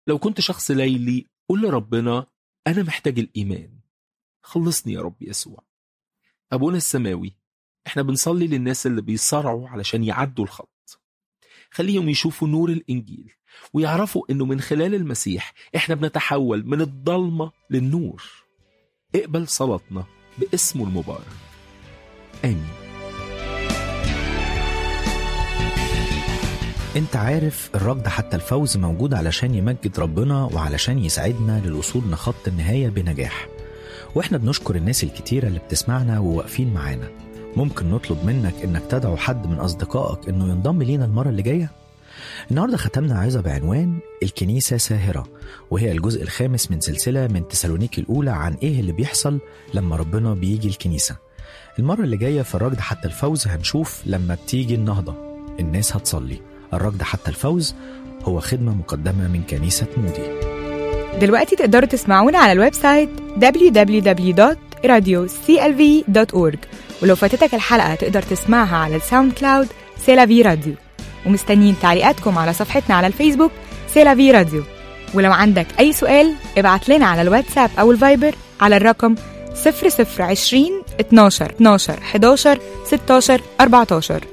لو كنت شخص ليلي قول لربنا أنا محتاج الإيمان خلصني يا رب يسوع أبونا السماوي احنا بنصلي للناس اللي بيصارعوا علشان يعدوا الخط خليهم يشوفوا نور الإنجيل ويعرفوا إنه من خلال المسيح احنا بنتحول من الضلمة للنور اقبل صلاتنا باسمه المبارك آمين انت عارف الركض حتى الفوز موجود علشان يمجد ربنا وعلشان يساعدنا للوصول لخط النهاية بنجاح واحنا بنشكر الناس الكتيرة اللي بتسمعنا وواقفين معانا ممكن نطلب منك انك تدعو حد من اصدقائك انه ينضم لينا المرة اللي جاية النهارده ختمنا عظة بعنوان الكنيسة ساهرة وهي الجزء الخامس من سلسلة من تسالونيكي الأولى عن إيه اللي بيحصل لما ربنا بيجي الكنيسة المرة اللي جاية في الركض حتى الفوز هنشوف لما بتيجي النهضة الناس هتصلي الركض حتى الفوز هو خدمة مقدمة من كنيسة مودي دلوقتي تقدروا تسمعونا على الويب سايت www.radioclv.org ولو فاتتك الحلقة تقدر تسمعها على الساوند كلاود سيلافي راديو ومستنيين تعليقاتكم على صفحتنا على الفيسبوك سيلافي راديو ولو عندك أي سؤال ابعت لنا على الواتساب أو الفايبر على الرقم 0020 12 12 11 16 14